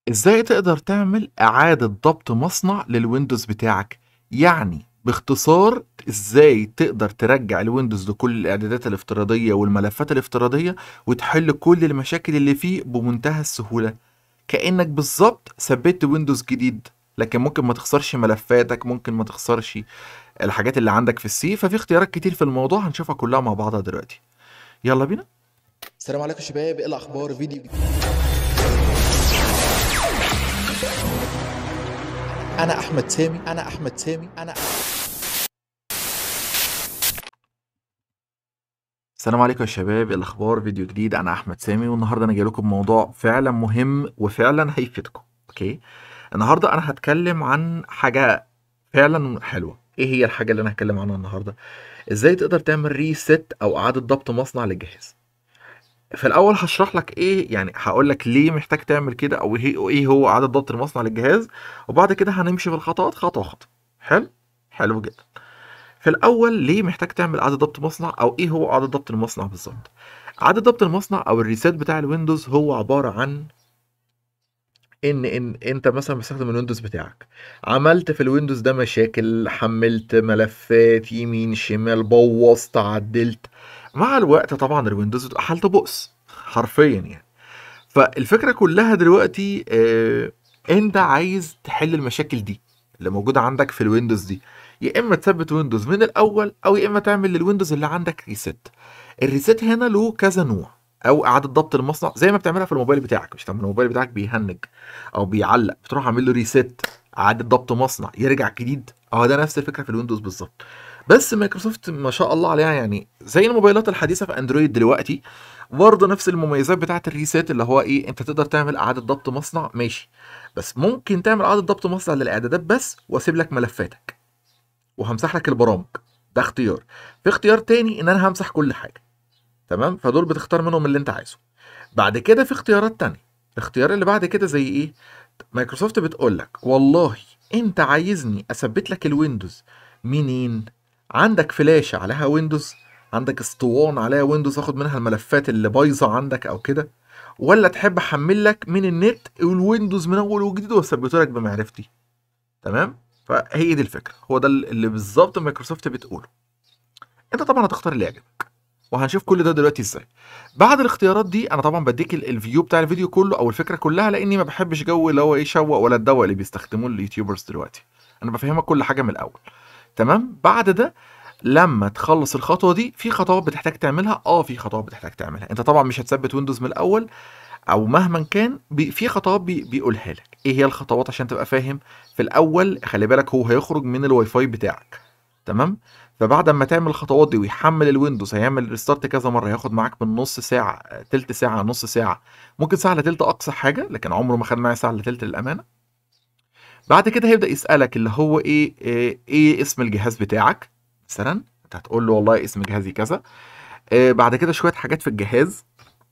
ازاي تقدر تعمل اعادة ضبط مصنع للويندوز بتاعك يعني باختصار ازاي تقدر ترجع الويندوز لكل الاعدادات الافتراضية والملفات الافتراضية وتحل كل المشاكل اللي فيه بمنتهى السهولة كأنك بالظبط ثبت ويندوز جديد لكن ممكن ما تخسرش ملفاتك ممكن ما تخسرش الحاجات اللي عندك في السي ففي اختيارات كتير في الموضوع هنشوفها كلها مع بعضها دلوقتي يلا بينا السلام عليكم شباب ايه الاخبار فيديو جديد انا احمد سامي انا احمد سامي انا السلام عليكم يا شباب إيه الاخبار فيديو جديد انا احمد سامي والنهارده انا جاي لكم موضوع فعلا مهم وفعلا هيفيدكم اوكي النهارده انا هتكلم عن حاجه فعلا حلوه ايه هي الحاجه اللي انا هتكلم عنها النهارده ازاي تقدر تعمل ريست او اعاده ضبط مصنع للجهاز في الاول هشرح لك ايه يعني هقول لك ليه محتاج تعمل كده او ايه ايه هو اعاده ضبط المصنع للجهاز وبعد كده هنمشي في الخطوات خطوه خطوه حلو حلو جدا في الاول ليه محتاج تعمل اعاده ضبط مصنع او ايه هو اعاده ضبط المصنع بالظبط اعاده ضبط المصنع او الريسيت بتاع الويندوز هو عباره عن ان ان انت مثلا بتستخدم الويندوز بتاعك عملت في الويندوز ده مشاكل حملت ملفات يمين شمال بوظت عدلت مع الوقت طبعا الويندوز بتبقى حالته بؤس حرفيا يعني فالفكره كلها دلوقتي آه انت عايز تحل المشاكل دي اللي موجوده عندك في الويندوز دي يا اما تثبت ويندوز من الاول او يا اما تعمل للويندوز اللي عندك ريست الريست هنا له كذا نوع او اعاده ضبط المصنع زي ما بتعملها في الموبايل بتاعك مش لما الموبايل بتاعك بيهنج او بيعلق بتروح عامل له ريست اعاده ضبط مصنع يرجع جديد اه ده نفس الفكره في الويندوز بالظبط بس مايكروسوفت ما شاء الله عليها يعني زي الموبايلات الحديثه في اندرويد دلوقتي برضه نفس المميزات بتاعه الريسيت اللي هو ايه انت تقدر تعمل اعاده ضبط مصنع ماشي بس ممكن تعمل اعاده ضبط مصنع للاعدادات بس واسيب لك ملفاتك وهمسح لك البرامج ده اختيار في اختيار تاني ان انا همسح كل حاجه تمام فدول بتختار منهم اللي انت عايزه بعد كده في اختيارات تانية الاختيار اللي بعد كده زي ايه مايكروسوفت بتقول لك والله انت عايزني اثبت لك الويندوز منين عندك فلاشة عليها ويندوز عندك اسطوانة عليها ويندوز اخد منها الملفات اللي بايظة عندك او كده ولا تحب احمل لك من النت الويندوز من اول وجديد واثبته لك بمعرفتي تمام فهي دي الفكرة هو ده اللي بالظبط مايكروسوفت بتقوله انت طبعا هتختار اللي يعجبك وهنشوف كل ده دلوقتي ازاي بعد الاختيارات دي انا طبعا بديك الفيو بتاع الفيديو كله او الفكره كلها لاني ما بحبش جو اللي هو ايه شوق ولا الدواء اللي بيستخدموه اليوتيوبرز دلوقتي انا بفهمك كل حاجه من الاول تمام بعد ده لما تخلص الخطوه دي في خطوات بتحتاج تعملها اه في خطوات بتحتاج تعملها انت طبعا مش هتثبت ويندوز من الاول او مهما كان بي في خطوات بي بيقولها لك ايه هي الخطوات عشان تبقى فاهم في الاول خلي بالك هو هيخرج من الواي فاي بتاعك تمام فبعد ما تعمل الخطوات دي ويحمل الويندوز هيعمل ريستارت كذا مره هياخد معاك من نص ساعه تلت ساعه نص ساعه ممكن ساعه لتلت اقصى حاجه لكن عمره ما خد معايا ساعه لتلت للامانه بعد كده هيبدا يسالك اللي هو ايه ايه, إيه اسم الجهاز بتاعك مثلا انت هتقول له والله اسم جهازي كذا إيه بعد كده شويه حاجات في الجهاز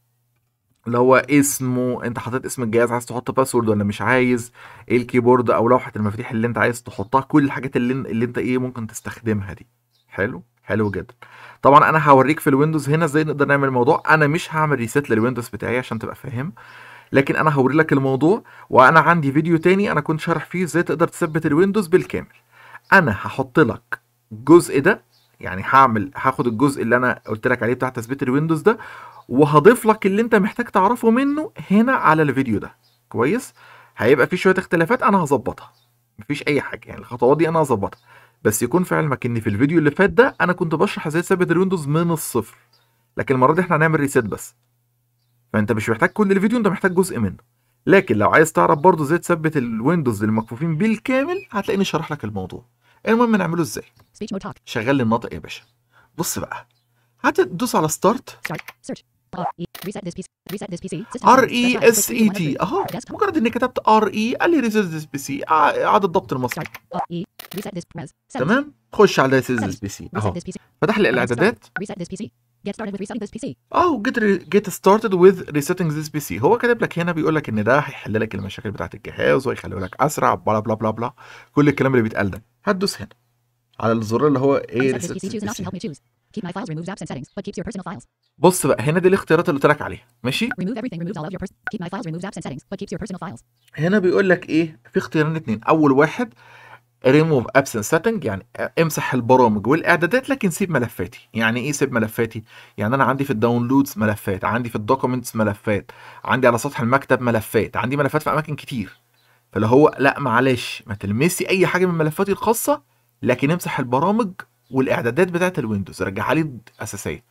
اللي هو اسمه انت حاطط اسم الجهاز عايز تحط باسورد ولا مش عايز ايه الكيبورد او لوحه المفاتيح اللي انت عايز تحطها كل الحاجات اللي, اللي انت ايه ممكن تستخدمها دي حلو حلو جدا طبعا انا هوريك في الويندوز هنا ازاي نقدر نعمل الموضوع انا مش هعمل ريسيت للويندوز بتاعي عشان تبقى فاهم لكن انا هوري لك الموضوع وانا عندي فيديو تاني انا كنت شارح فيه ازاي تقدر تثبت الويندوز بالكامل انا هحط لك الجزء ده يعني هعمل هاخد الجزء اللي انا قلت لك عليه بتاع تثبيت الويندوز ده وهضيف لك اللي انت محتاج تعرفه منه هنا على الفيديو ده كويس هيبقى في شويه اختلافات انا هظبطها مفيش اي حاجه يعني الخطوات دي انا هظبطها بس يكون في علمك ان في الفيديو اللي فات ده انا كنت بشرح ازاي تثبت الويندوز من الصفر لكن المره دي احنا هنعمل ريسيت بس فانت مش محتاج كل الفيديو انت محتاج جزء منه لكن لو عايز تعرف برضه ازاي تثبت الويندوز المكفوفين بالكامل هتلاقيني شرح لك الموضوع المهم نعمله ازاي Speech mode talk. شغل لي الناطق يا باشا بص بقى هتدوس على ستارت Start. Search. R E. Reset this PC. Reset this PC. System ار settings. اي Press right. اس Click اي one of تي three. اهو Desktop. مجرد اني كتبت ار اي قال لي ريزيرف بي سي اعاده ضبط المصنع Start. R E. Reset this. Press. Settings. تمام خش على ريزيرف بي سي Reset اهو this PC. فتح لي Start. الاعدادات Reset this PC. Get started with resetting this PC. اهو جيت جيت ستارتد وذ ريسيتنج ذيس بي سي هو كاتب لك هنا بيقول لك ان ده هيحل لك المشاكل بتاعه الجهاز وهيخليه لك اسرع بلا بلا بلا بلا كل الكلام اللي بيتقال ده هتدوس هنا على الزرار اللي هو ايه Reset this PC. ريسيت Choose an بي option. سي Help me choose. Keep my files removes apps and settings, but keeps your personal files. بص بقى هنا دي الاختيارات اللي قلت لك عليها ماشي Remove everything removes all of your person. Keep my files removes apps and settings, but keeps your personal files. هنا بيقول لك ايه في اختيارين اتنين اول واحد ريموف ابسنت سيتنج يعني امسح البرامج والاعدادات لكن سيب ملفاتي يعني ايه سيب ملفاتي يعني انا عندي في الداونلودز ملفات عندي في الدوكيومنتس ملفات عندي على سطح المكتب ملفات عندي ملفات في اماكن كتير فاللي هو لا معلش ما تلمسي اي حاجه من ملفاتي الخاصه لكن امسح البرامج والاعدادات بتاعت الويندوز رجعها لي اساسيه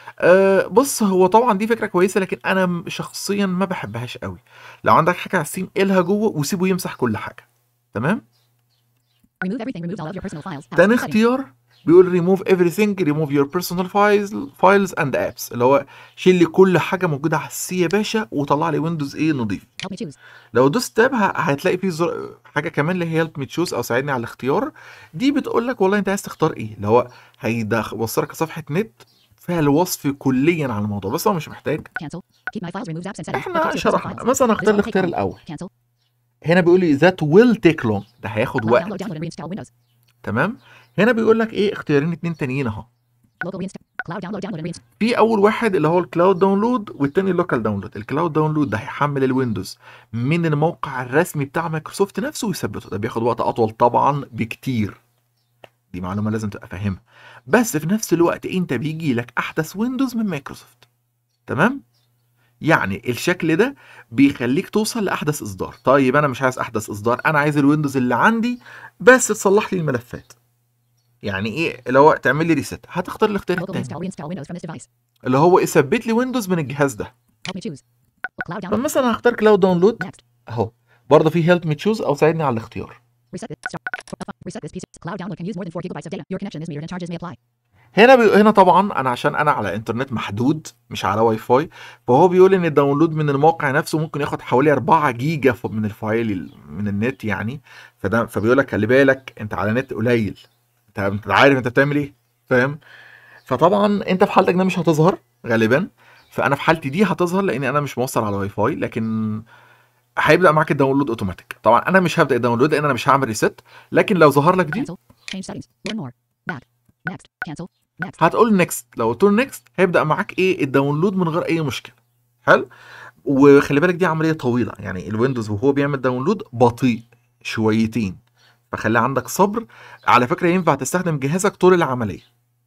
أه بص هو طبعا دي فكره كويسه لكن انا م- شخصيا ما بحبهاش قوي لو عندك حاجه على السيم إلها جوه وسيبه يمسح كل حاجه تمام Remove everything removes all of your personal files. apps, تاني and settings. اختيار بيقول remove everything remove your personal files files and apps اللي هو شيل لي كل حاجه موجوده على السي يا باشا وطلع لي ويندوز ايه نضيف Help me choose. لو دوست تاب ه- هتلاقي في زر... حاجه كمان اللي هي help me choose او ساعدني على الاختيار دي بتقول لك والله انت عايز تختار ايه اللي هو هيوصلك صفحه نت فيها الوصف كليا على الموضوع بس هو مش محتاج Cancel. Keep my files removes apps and settings, but keeps احنا your personal شرحنا files. مثلا This هختار won't take الاختيار long. الاول Cancel. هنا بيقول لي that will take long ده هياخد Cloud وقت download, download and reinstall Windows. تمام هنا بيقول لك ايه اختيارين اتنين تانيين اهو Local reinstall. Cloud download, download and reinstall. في اول واحد اللي هو الكلاود داونلود والتاني اللوكال داونلود الكلاود داونلود ده هيحمل الويندوز من الموقع الرسمي بتاع مايكروسوفت نفسه ويثبته ده بياخد وقت اطول طبعا بكتير دي معلومه لازم تبقى فاهمها بس في نفس الوقت انت بيجي لك احدث ويندوز من مايكروسوفت تمام يعني الشكل ده بيخليك توصل لاحدث اصدار طيب انا مش عايز احدث اصدار انا عايز الويندوز اللي عندي بس تصلح لي الملفات يعني ايه اللي هو تعمل لي ريست هتختار الاختيار Local التاني reinstall, reinstall Windows from this device. اللي هو يثبت لي ويندوز من الجهاز ده Help me choose. Cloud download. فمثلا هختار كلاود داونلود Next. اهو برضه في هيلب مي تشوز او ساعدني على الاختيار Reset this. Start. Reset this PC. Cloud download can use more than 4 gigabytes of data. Your connection is metered and charges may apply. هنا بي... هنا طبعا انا عشان انا على انترنت محدود مش على واي فاي فهو بيقول ان الداونلود من الموقع نفسه ممكن ياخد حوالي 4 جيجا ف- من الفايل ال- من النت يعني فده فبيقول لك خلي بالك انت على نت قليل انت انت عارف انت بتعمل ايه فاهم فطبعا انت في حالتك ده مش هتظهر غالبا فانا في حالتي دي هتظهر لان انا مش موصل على واي فاي لكن هيبدا معاك الداونلود اوتوماتيك طبعا انا مش هبدا الداونلود لان انا مش هعمل ريست لكن لو ظهر لك دي Cancel. Change settings. Learn more. Back. Next. Cancel. Next. هتقول نيكست لو قلت له نيكست هيبدا معاك ايه الداونلود من غير اي مشكله حلو وخلي بالك دي عمليه طويله يعني الويندوز وهو بيعمل داونلود بطيء شويتين فخلي عندك صبر على فكره ينفع تستخدم جهازك طول العمليه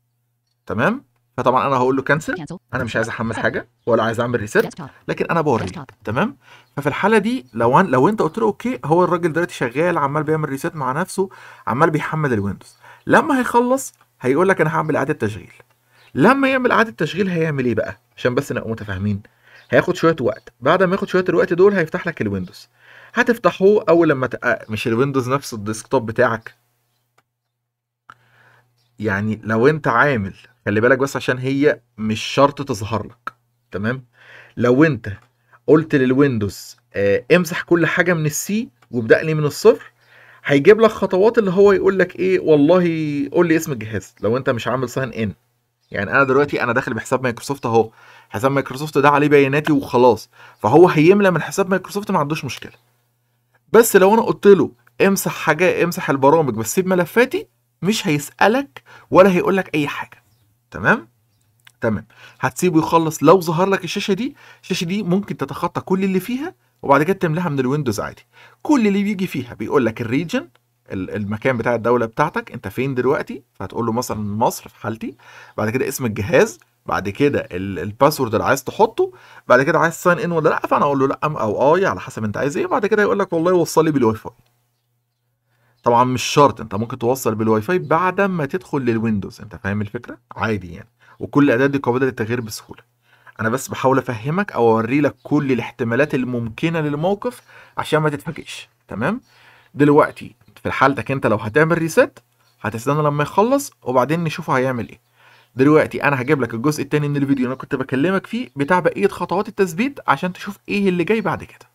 تمام فطبعا انا هقول له كنسل Cancel. انا مش عايز احمل حاجه ولا عايز اعمل ريست Desktop. لكن انا بوريك Desktop. تمام ففي الحاله دي لو أن لو انت قلت له اوكي هو الراجل دلوقتي شغال عمال بيعمل ريست مع نفسه عمال بيحمل الويندوز لما هيخلص هيقول لك انا هعمل اعاده تشغيل لما يعمل اعاده تشغيل هيعمل ايه بقى عشان بس نبقى متفاهمين هياخد شويه وقت بعد ما ياخد شويه الوقت دول هيفتح لك الويندوز هتفتحه اول لما تق... مش الويندوز نفسه الديسكتوب بتاعك يعني لو انت عامل خلي بالك بس عشان هي مش شرط تظهر لك تمام لو انت قلت للويندوز آه امسح كل حاجه من السي وابدا لي من الصفر هيجيب لك خطوات اللي هو يقول لك ايه والله قول لي اسم الجهاز لو انت مش عامل ساين ان يعني انا دلوقتي انا داخل بحساب مايكروسوفت اهو حساب مايكروسوفت ده عليه بياناتي وخلاص فهو هيملى من حساب مايكروسوفت ما عندوش مشكله بس لو انا قلت له امسح حاجه امسح البرامج بس سيب ملفاتي مش هيسالك ولا هيقول لك اي حاجه تمام تمام هتسيبه يخلص لو ظهر لك الشاشه دي الشاشه دي ممكن تتخطى كل اللي فيها وبعد كده تملاها من الويندوز عادي كل اللي بيجي فيها بيقول لك الريجن ال- المكان بتاع الدوله بتاعتك انت فين دلوقتي فهتقول له مثلا مصر في حالتي بعد كده اسم الجهاز بعد كده ال- الباسورد اللي عايز تحطه بعد كده عايز ساين ان ولا لا فانا اقول له لا أم او اي على حسب انت عايز ايه بعد كده يقول لك والله وصل لي بالواي فاي طبعا مش شرط انت ممكن توصل بالواي فاي بعد ما تدخل للويندوز انت فاهم الفكره عادي يعني وكل الاعداد دي قابله للتغيير بسهوله انا بس بحاول افهمك او اوري لك كل الاحتمالات الممكنه للموقف عشان ما تتفاجئش تمام دلوقتي في حالتك انت لو هتعمل ريست هتستنى لما يخلص وبعدين نشوفه هيعمل ايه دلوقتي انا هجيب لك الجزء التاني من الفيديو اللي انا كنت بكلمك فيه بتاع بقيه خطوات التثبيت عشان تشوف ايه اللي جاي بعد كده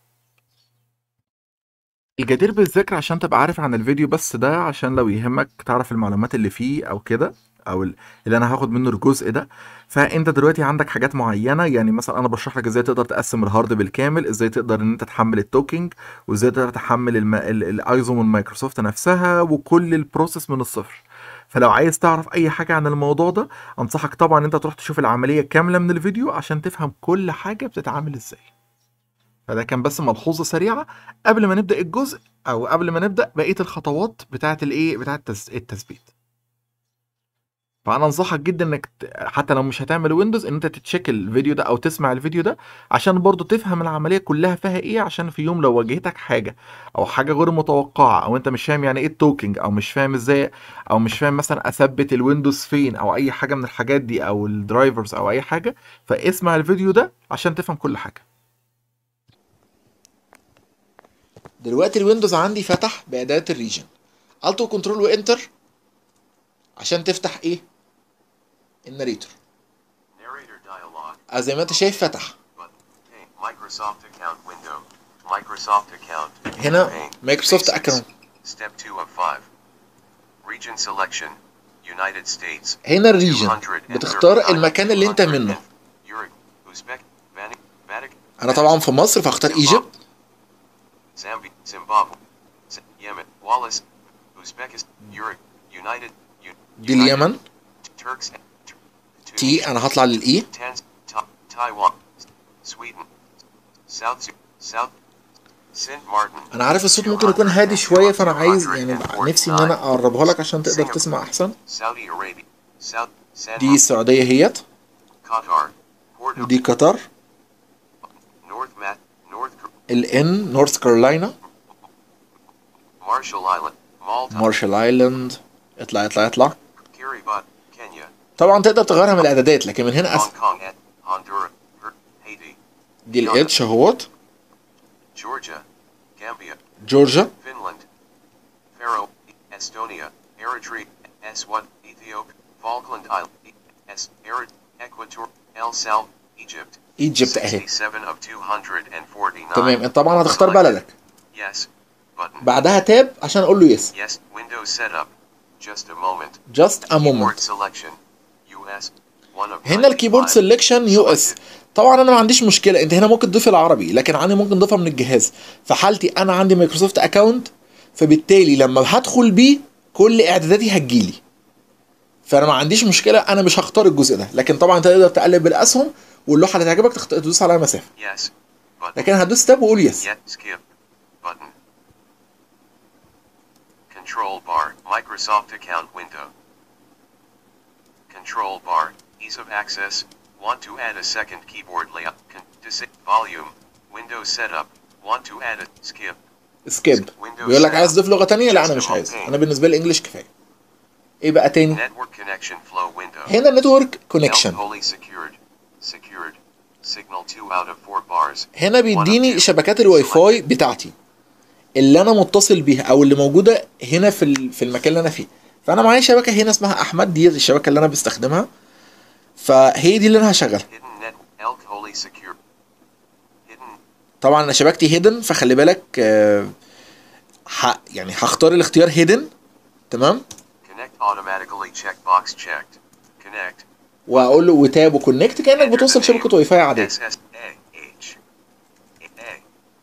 الجدير بالذكر عشان تبقى عارف عن الفيديو بس ده عشان لو يهمك تعرف المعلومات اللي فيه او كده او ال- اللي انا هاخد منه الجزء ده فانت دلوقتي عندك حاجات معينه يعني مثلا انا بشرح لك ازاي تقدر تقسم الهارد بالكامل ازاي تقدر ان انت تحمل التوكينج وازاي تقدر تحمل الم... ال- الايزو من مايكروسوفت نفسها وكل البروسيس من الصفر فلو عايز تعرف اي حاجه عن الموضوع ده انصحك طبعا ان انت تروح تشوف العمليه كامله من الفيديو عشان تفهم كل حاجه بتتعامل ازاي فده كان بس ملحوظه سريعه قبل ما نبدا الجزء او قبل ما نبدا بقيه الخطوات بتاعه الايه بتاعه التس- التثبيت فانا انصحك جدا انك ت- حتى لو مش هتعمل ويندوز ان انت تتشيك الفيديو ده او تسمع الفيديو ده عشان برضو تفهم العمليه كلها فيها ايه عشان في يوم لو واجهتك حاجه او حاجه غير متوقعه او انت مش فاهم يعني ايه التوكينج او مش فاهم ازاي او مش فاهم مثلا اثبت الويندوز فين او اي حاجه من الحاجات دي او الدرايفرز او اي حاجه فاسمع الفيديو ده عشان تفهم كل حاجه دلوقتي الويندوز عندي فتح باعدادات الريجن التو كنترول وانتر عشان تفتح ايه الناريتور Narrator dialog. آه زي ما انت شايف فتح Button. Pane. Microsoft account window. Microsoft account. هنا Pane. مايكروسوفت Basics. اكونت Step 2 of 5. Region selection. United States. هنا الريجن 239. بتختار المكان اللي انت منه Uruguay. Uzbek. Vanik. Vatik. انا طبعا في مصر فاختار ايجيبت Zambia. Zimbabwe. Z- Yemen. Wallace. Uzbekistan. Uruguay. United. U- دي United- اليمن Turks. تي انا هطلع للاي Tanz, Ta- Taiwan, Sweden, South Su- South, Sint Martin. انا عارف الصوت ممكن يكون هادي شويه فانا عايز يعني نفسي ان انا اقربها لك عشان تقدر تسمع احسن Saudi Arabia, South San دي السعوديه هيت Qatar, Puerto ودي قطر North Mat, North Kor- الان نورث كارولاينا Marshall Island, Malta, مارشال ايلاند اطلع اطلع اطلع Kiribati, Kenya, طبعا تقدر تغيرها من الاعدادات لكن من هنا Hong أس... Kong, and Honduras, Her- Haiti, دي الاتش اهوت Georgia, Gambia, جورجيا Finland, Faroe, Estonia, Eritrea, Eswat, Ethiopia, Falkland Island, Es, Erit, Equator, El Sal, Egypt. ايجيبت اهي 67 of 249. تمام انت طبعا هتختار بلدك Yes. Button. بعدها تاب عشان اقول له يس Yes. Windows setup. Just a moment. جاست ا Keyboard مومنت selection. US. One of هنا الكيبورد 95. سيلكشن يو اس طبعا انا ما عنديش مشكله انت هنا ممكن تضيف العربي لكن عندي ممكن تضيفها من الجهاز في حالتي انا عندي مايكروسوفت اكونت فبالتالي لما هدخل بيه كل اعداداتي هتجيلي فانا ما عنديش مشكله انا مش هختار الجزء ده لكن طبعا انت تقدر تقلب بالاسهم واللوحه اللي تعجبك تخت- تدوس عليها مسافه Yes. Button. لكن هدوس تاب واقول يس Yet skip. Button. Control bar. Microsoft account window. Control bar. Ease of access. Want to add a second keyboard layout. Con- dis- volume. Windows setup. Want to add a skip. سكيب بيقول لك عايز تضيف لغه تانية لا انا مش عايز انا بالنسبه لي انجلش كفايه ايه بقى تاني Network connection flow window. هنا نتورك Health كونكشن wholly secured. Secured. Signal 2 out of 4 bars. هنا بيديني شبكات الواي فاي بتاعتي اللي انا متصل بيها او اللي موجوده هنا في ال- في المكان اللي انا فيه فانا معايا شبكه هنا اسمها احمد دي الشبكه اللي انا بستخدمها فهي دي اللي انا هشغلها Hidden net. Elk wholly secure. Hidden. طبعا انا شبكتي هيدن فخلي بالك آه، ح يعني هختار الاختيار هيدن تمام Connect automatically checkbox checked. Connect. واقول له وتاب وكونكت كانك بتوصل شبكه واي فاي عاديه S S A H A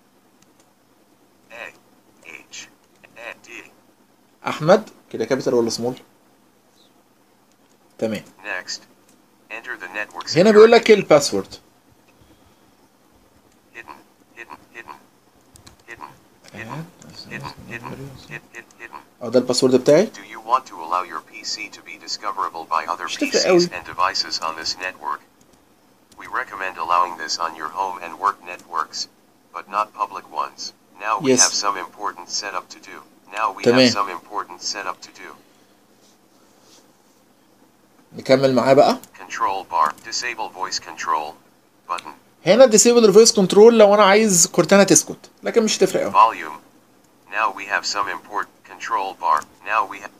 A H A D. احمد كده كابيتال ولا سمول تمام Next. Enter the network. هنا بيقول security. لك الباسورد hidden, hidden, hidden, hidden, hidden, hidden, hidden, hid- hid- hidden. اه ده الباسورد بتاعي Do you want to allow your PC to be discoverable by other مش تفرق قوي. PCs and devices on this network? We recommend allowing this on your home and work networks, but not public ones. Now we Yes. have some important setup to do. Now we تمام. have some important setup to do. نكمل معاه بقى Control bar, disable voice control, button, هنا ديسيبل الفويس كنترول لو انا عايز كورتانا تسكت لكن مش هتفرق قوي volume. Now we have some important control bar. Now we have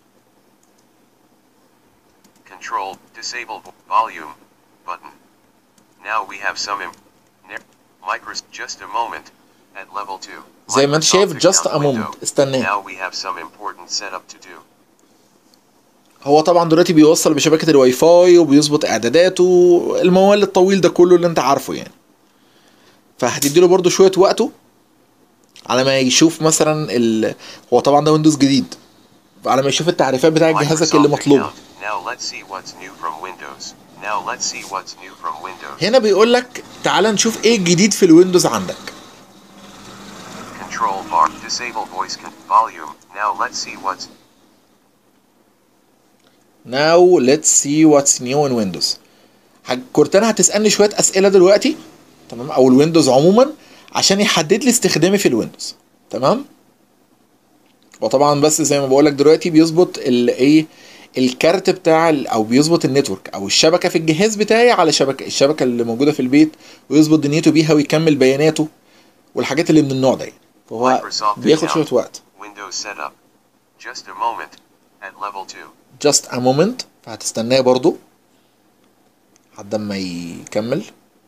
control disable vo- volume button. Now we have some im- ne- micros just a moment at level 2. زي ما انت شايف Microsoft just a account window. moment استناه Now we have some important setup to do. هو طبعا دلوقتي بيوصل بشبكة الواي فاي وبيظبط اعداداته الموال الطويل ده كله اللي انت عارفه يعني فهتديله برضو شوية وقته على ما يشوف مثلا ال... هو طبعا ده ويندوز جديد على ما يشوف التعريفات بتاع جهازك اللي Microsoft مطلوبه account. Now let's see what's new from Windows. Now let's see what's new from Windows. هنا بيقول لك تعال نشوف ايه الجديد في الويندوز عندك Control bar. Disable voice con- volume. Now let's see what's Now let's see what's new in Windows ح- كورتانا هتسألني شوية أسئلة دلوقتي تمام أو الويندوز عموما عشان يحدد لي استخدامي في الويندوز تمام وطبعا بس زي ما بقولك دلوقتي بيظبط الايه الكارت بتاع ال- او بيظبط النتورك او الشبكه في الجهاز بتاعي على شبكه الشبكه اللي موجوده في البيت ويظبط دنيته بيها ويكمل بياناته والحاجات اللي من النوع ده فهو Microsoft بياخد account. شويه وقت Windows setup. Just a moment. At level 2. just a moment فهتستناه برضو لحد ما يكمل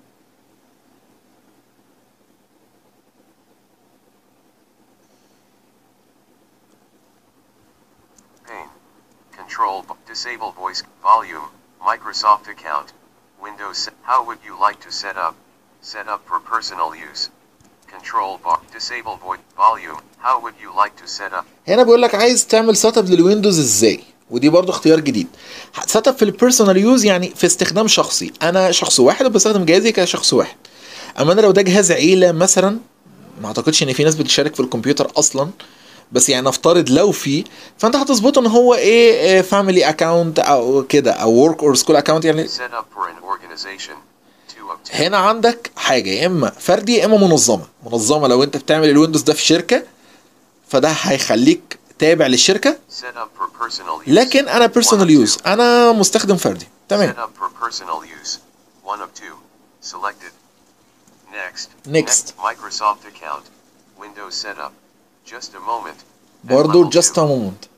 Pane. Control. b- Disable voice volume. Microsoft account. Windows. se- How would you like to set up? Set up for personal use. Control bar. Disable voice volume. How would you like to set up? هنا بيقول لك عايز تعمل سيت اب للويندوز ازاي ودي برضو اختيار جديد سيت اب في البيرسونال يوز يعني في استخدام شخصي انا شخص واحد وبستخدم جهازي كشخص واحد اما انا لو ده جهاز عيله مثلا ما اعتقدش ان في ناس بتشارك في الكمبيوتر اصلا بس يعني نفترض لو في فانت هتظبطه ان هو ايه فاميلي اكونت او كده او ورك اور سكول اكونت يعني Set up for an organization. 2 of 2. هنا عندك حاجه يا اما فردي يا اما منظمه منظمه لو انت بتعمل الويندوز ده في شركه فده هيخليك تابع للشركه Set up for personal use. لكن انا One of بيرسونال two. يوز انا مستخدم فردي تمام Set up for personal use. One of two. Selected. Next. Next. Microsoft account. Windows setup. Just a moment. At برضو level just two. a moment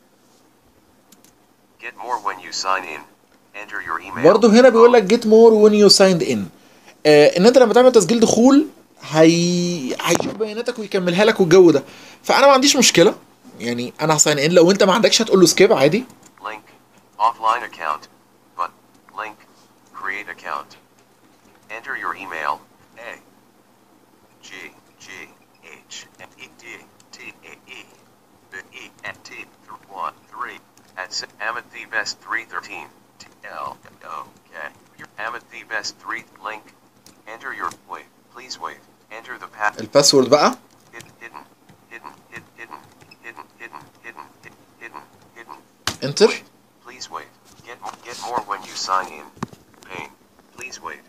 Get more when you sign in. Enter your email. برضو هنا بيقول لك get more when you signed in آه ان انت لما تعمل تسجيل دخول هي هيشوف بياناتك ويكملها لك والجو ده فانا ما عنديش مشكله يعني انا هساين ان لو انت ما عندكش هتقول له سكيب عادي Link. Offline account. But. Link. Create account. Enter your email. A. G. G. H. E. D. T. A. E. B. E. N. T. Th- 1. 3. At S- Amethy Best 313. T. L. O. K. Your Amethy Best 3. Link. Enter your. Wait. Please wait. Enter the path. الباسورد بقى Hidden. Hidden. Hidden. Hidden. Hidden. Hidden. Hidden. Hidden. Hidden. Hidden. انتر Wait. Please wait. Get get more when you sign in. Pain. Please wait.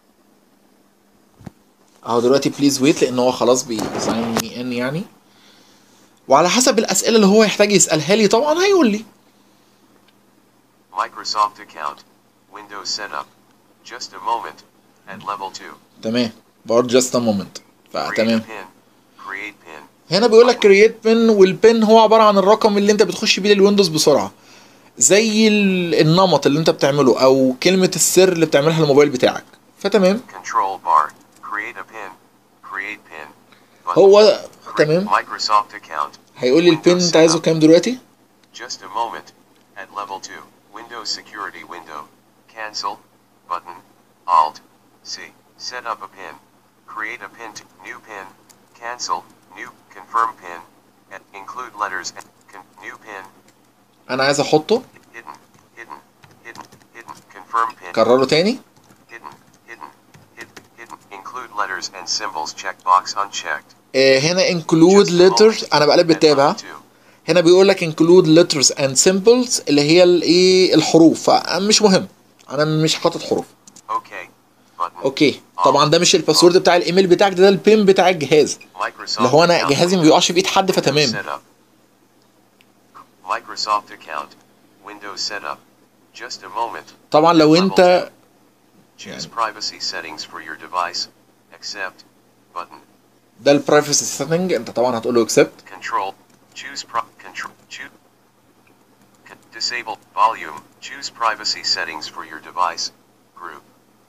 اهو دلوقتي بليز ويت لان هو خلاص بيساين مي ان يعني وعلى حسب الاسئله اللي هو يحتاج يسالها لي طبعا هيقول لي Microsoft account. Windows setup. Just a moment. At level 2. تمام برضه جاست ا مومنت Create فتمام a pin. Create pin. هنا بيقول لك كرييت بن والبن هو عباره عن الرقم اللي انت بتخش بيه للويندوز بسرعه زي ال- النمط اللي انت بتعمله او كلمه السر اللي بتعملها للموبايل بتاعك فتمام Control bar. Create a pin. Create pin. Button. هو Create تمام Microsoft account. هيقول لي البن انت عايزه كام دلوقتي Just a moment. At level 2. Windows security window. Cancel. Button. Alt. C. Set up a pin. Create a pin to new pin. Cancel. New. Confirm pin. And include letters. and Con- new pin. انا عايز احطه Hidden. Hidden. Hidden. Hidden. Confirm pin. كرره تاني Hidden. Hidden. Hidden. Hidden. Include letters and symbols. Checkbox unchecked. آه هنا انكلود Just a ليترز moment. انا بقلب At بالتابع level 2. هنا بيقول لك انكلود ليترز اند سيمبلز اللي هي الايه الحروف فمش مهم انا مش حاطط حروف Okay. Button. اوكي طبعا ده مش الباسورد بتاع الايميل بتاعك ده, ده البين بتاع الجهاز Microsoft اللي هو انا account جهازي ما window. بيقعش في ايد حد Windows فتمام setup. Microsoft account. Windows setup. Just a moment. طبعا لو Level انت two. Choose privacy settings for your device. Accept. Button. ده البرايفسي سيتنج انت طبعا هتقول له اكسبت Control. Choose pro. Control. Choose. Disable volume. Choose privacy settings for your device. Group.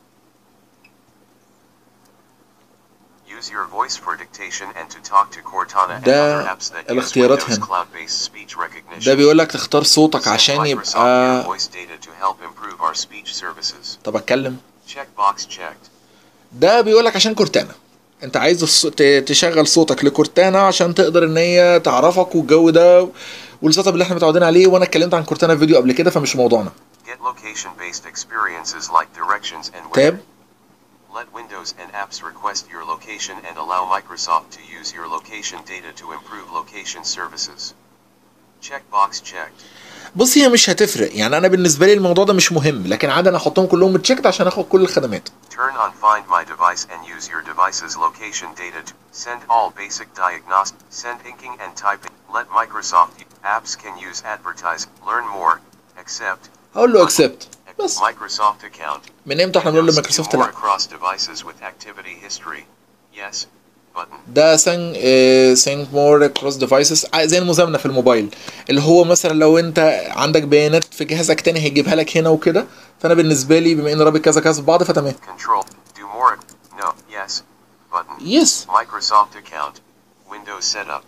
Use your voice for dictation and to talk to Cortana and ده other apps that use الاختيارات Windows هنا. cloud-based speech recognition. ده بيقول لك تختار صوتك Send عشان Microsoft يبقى your voice data to help improve our speech services. طب اتكلم Checkbox checked. ده بيقول لك عشان كورتانا انت عايز الص- ت- تشغل صوتك لكورتانا عشان تقدر ان هي تعرفك والجو ده والسيت اب اللي احنا متعودين عليه وانا اتكلمت عن كورتانا في فيديو قبل كده فمش موضوعنا Get location-based experiences like directions and تاب Let Windows and apps request your location and allow Microsoft to use your location data to improve location services. Checkbox checked. بص هي مش هتفرق يعني انا بالنسبه لي الموضوع ده مش مهم لكن عادي انا احطهم كلهم تشيكت عشان اخد كل الخدمات Turn on Find My Device and use your device's location data to send all basic diagnostic, send inking and typing. Let Microsoft apps can use advertise, learn more, accept, هقول له اكسبت بس Microsoft account. من امتى احنا بنقول Windows do لمايكروسوفت more لا across devices with activity history. Yes. Button. ده سين سينك مور كروس ديفايسز زي المزامنه في الموبايل اللي هو مثلا لو انت عندك بيانات في جهازك تاني هيجيبها لك هنا وكده فانا بالنسبه لي بما ان رابط كذا كذا في بعض فتمام Control. Do more. No. Yes. Button. يس Microsoft account. Windows setup.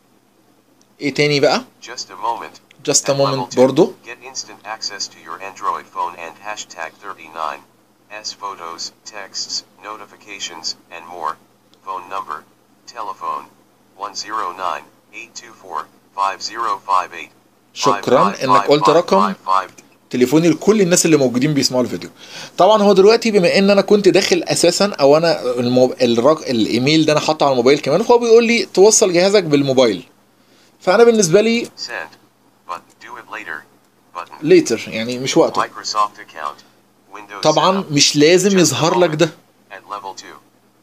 ايه تاني بقى Just a moment. جاست At level مومنت 2, برضو Get instant access to your Android phone and hashtag 39. S photos, texts, notifications, and more. Phone number. Telephone. 109 824 5058. شكرا انك قلت رقم 5555. تليفوني لكل الناس اللي موجودين بيسمعوا الفيديو طبعا هو دلوقتي بما ان انا كنت داخل اساسا او انا المو... الرق... الايميل ده انا حاطه على الموبايل كمان فهو بيقول لي توصل جهازك بالموبايل فانا بالنسبه لي Send. But do it later. Button. ليتر يعني مش وقته Microsoft account. Windows طبعا setup. مش لازم Just a يظهر لك moment. ده At level 2.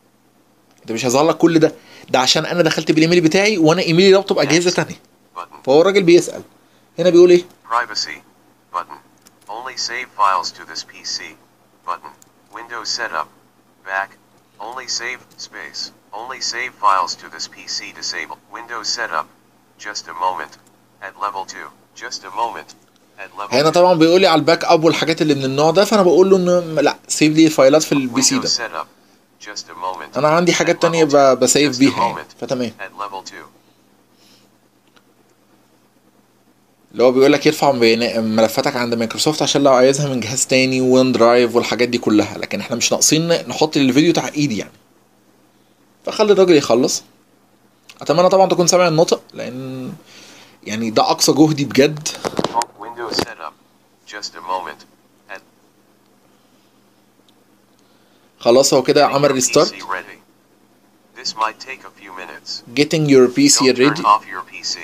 ده مش هيظهر لك كل ده ده عشان انا دخلت بالايميل بتاعي وانا ايميلي رابطه باجهزه تانية Button. فهو الراجل بيسال هنا بيقول ايه Privacy. Button. Only save files to this PC. Button. Windows setup. Back. Only save space. Only save files to this PC disable. Windows setup. Just a moment. At level 2. Just a moment. At level هنا 2. طبعا بيقول لي على الباك اب والحاجات اللي من النوع ده فانا بقول له انه لا سيب لي فايلات في البي سي Windows ده setup. Just a moment. انا عندي At حاجات تانية level 2. ب- بسيف Just a بيها يعني moment. فتمام At level 2. اللي هو بيقول لك يرفع بيانا- ملفاتك عند مايكروسوفت عشان لو عايزها من جهاز تاني وين درايف والحاجات دي كلها لكن احنا مش ناقصين نحط الفيديو تعقيد يعني فخلي الراجل يخلص اتمنى طبعا تكون سامع النطق لان يعني ده اقصى جهدي بجد Windows setup. Just a moment. At خلاص هو كده Getting عمل your ريستارت PC ready. This might take a few minutes. getting your PC Don't turn ready off your PC.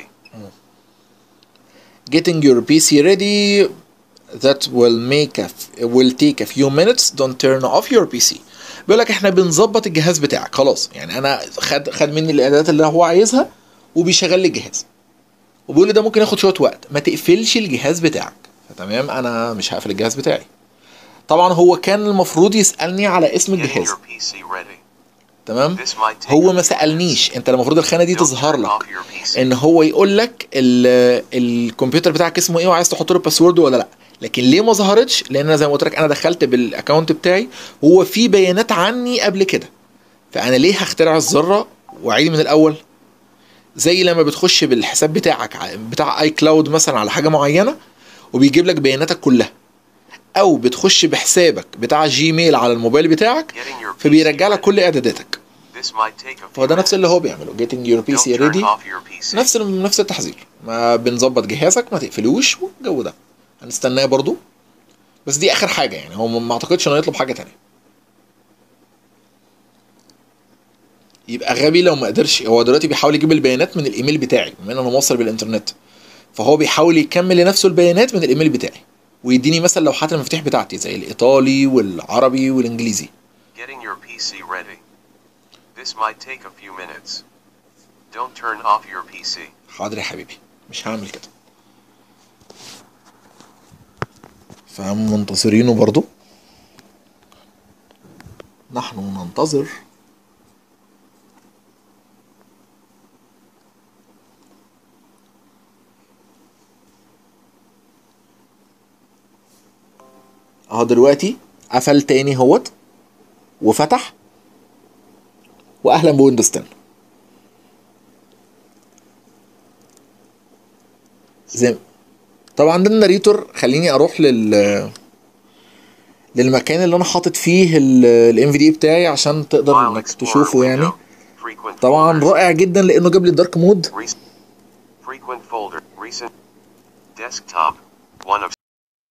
getting your PC ready that will make a will take a few minutes don't turn off your PC بيقول لك احنا بنظبط الجهاز بتاعك خلاص يعني انا خد خد مني الاعدادات اللي هو عايزها وبيشغل لي الجهاز وبيقول لي ده ممكن ياخد شويه وقت ما تقفلش الجهاز بتاعك فتمام انا مش هقفل الجهاز بتاعي طبعا هو كان المفروض يسالني على اسم Getting الجهاز your PC ready. تمام This might take هو a ما few سالنيش minutes. انت المفروض الخانه دي Don't تظهر turn لك off your PC. ان هو يقول لك ال- الكمبيوتر بتاعك اسمه ايه وعايز تحط له باسورد ولا لا لكن ليه ما ظهرتش لان انا زي ما قلت لك انا دخلت بالاكونت بتاعي هو في بيانات عني قبل كده فانا ليه هخترع الذره واعيد من الاول زي لما بتخش بالحساب بتاعك ع- بتاع اي كلاود مثلا على حاجه معينه وبيجيب لك بياناتك كلها او بتخش بحسابك بتاع جيميل على الموبايل بتاعك Getting your PC فبيرجع لك ready. كل اعداداتك This might take a few فهو ده نفس اللي minutes. هو بيعمله getting your Don't PC turn ready off your PC. نفس نفس التحذير ما بنظبط جهازك ما تقفلوش والجو ده هنستناه برضو بس دي اخر حاجه يعني هو ما اعتقدش انه يطلب حاجه تانية يبقى غبي لو ما قدرش هو دلوقتي بيحاول يجيب البيانات من الايميل بتاعي بما ان انا موصل بالانترنت فهو بيحاول يكمل لنفسه البيانات من الايميل بتاعي ويديني مثلا لوحات المفاتيح بتاعتي زي الايطالي والعربي والانجليزي Getting your PC ready. This might take a few minutes. Don't turn off your PC. حاضر يا حبيبي مش هعمل كده فهم منتصرينه برضو نحن ننتظر اهو دلوقتي قفل تاني اهوت وفتح واهلا بويندوز 10 زي طبعا ده الناريتور خليني اروح لل للمكان اللي انا حاطط فيه الام في دي بتاعي عشان تقدر File انك Explorer تشوفه يعني window. Frequent طبعا folders. رائع جدا لانه جاب لي الدارك مود Rec- frequent folder. Recent. Desktop. One of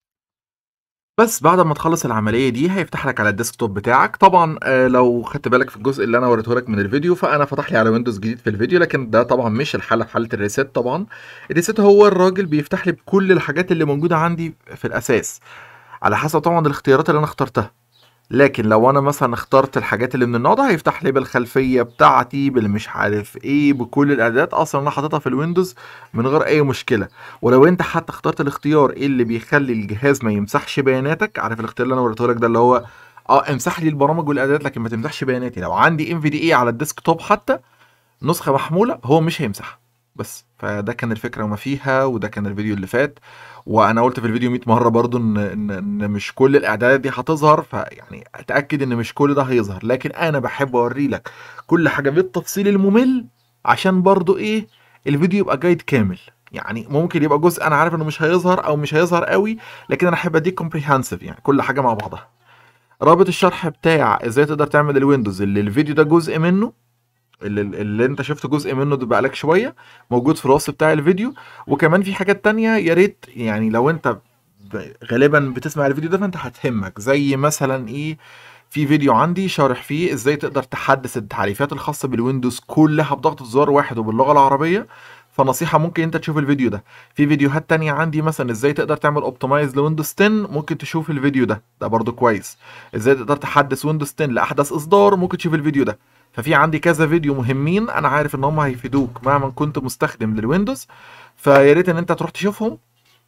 بس بعد ما تخلص العمليه دي هيفتح لك على الديسكتوب بتاعك طبعا آه، لو خدت بالك في الجزء اللي انا وريته لك من الفيديو فانا فتح لي على ويندوز جديد في الفيديو لكن ده طبعا مش الحاله في حاله الريسيت طبعا الريسيت هو الراجل بيفتح لي بكل الحاجات اللي موجوده عندي في الاساس على حسب طبعا الاختيارات اللي انا اخترتها لكن لو انا مثلا اخترت الحاجات اللي من النوع ده هيفتح لي بالخلفيه بتاعتي بالمش عارف ايه بكل الاعدادات اصلا انا حاططها في الويندوز من غير اي مشكله ولو انت حتى اخترت الاختيار اللي بيخلي الجهاز ما يمسحش بياناتك عارف الاختيار اللي انا وريته لك ده اللي هو اه امسح لي البرامج والاعدادات لكن ما تمسحش بياناتي لو عندي ام في دي اي على الديسكتوب حتى نسخه محموله هو مش هيمسحها بس فده كان الفكره وما فيها وده كان الفيديو اللي فات وانا قلت في الفيديو 100 مره برضو ان ان, إن مش كل الاعدادات دي هتظهر فيعني اتاكد ان مش كل ده هيظهر لكن انا بحب اوري لك كل حاجه بالتفصيل الممل عشان برضو ايه الفيديو يبقى جايد كامل يعني ممكن يبقى جزء انا عارف انه مش هيظهر او مش هيظهر قوي لكن انا احب اديك كومبريهنسيف يعني كل حاجه مع بعضها رابط الشرح بتاع ازاي تقدر تعمل الويندوز اللي الفيديو ده جزء منه اللي, اللي انت شفت جزء منه ده بقالك شويه موجود في الوصف بتاع الفيديو وكمان في حاجات تانية يا ريت يعني لو انت ب- غالبا بتسمع الفيديو ده فانت هتهمك زي مثلا ايه في فيديو عندي شارح فيه ازاي تقدر تحدث التعريفات الخاصة بالويندوز كلها بضغط زرار واحد وباللغة العربية فنصيحة ممكن انت تشوف الفيديو ده في فيديوهات تانية عندي مثلا ازاي تقدر تعمل اوبتمايز لويندوز 10 ممكن تشوف الفيديو ده ده برضو كويس ازاي تقدر تحدث ويندوز 10 لاحدث اصدار ممكن تشوف الفيديو ده ففي عندي كذا فيديو مهمين انا عارف ان هم هيفيدوك مهما كنت مستخدم للويندوز فيا ريت ان انت تروح تشوفهم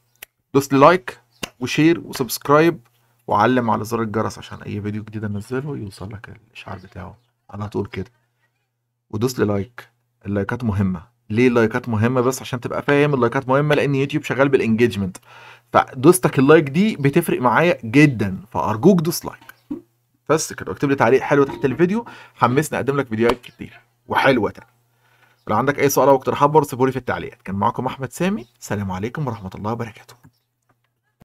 دوس لي لايك وشير وسبسكرايب وعلم على زر الجرس عشان اي فيديو جديد انزله يوصل لك الاشعار بتاعه على طول كده ودوس لي لايك اللايكات مهمه ليه اللايكات مهمه بس عشان تبقى فاهم اللايكات مهمه لان يوتيوب شغال بالانجيجمنت فدوستك اللايك دي بتفرق معايا جدا فارجوك دوس لايك بس كده واكتب لي تعليق حلو تحت الفيديو حمسني اقدم لك فيديوهات كتير وحلوه تاني لو عندك اي سؤال او اقتراحات برضه سيبولي في التعليقات كان معاكم احمد سامي سلام عليكم ورحمه الله وبركاته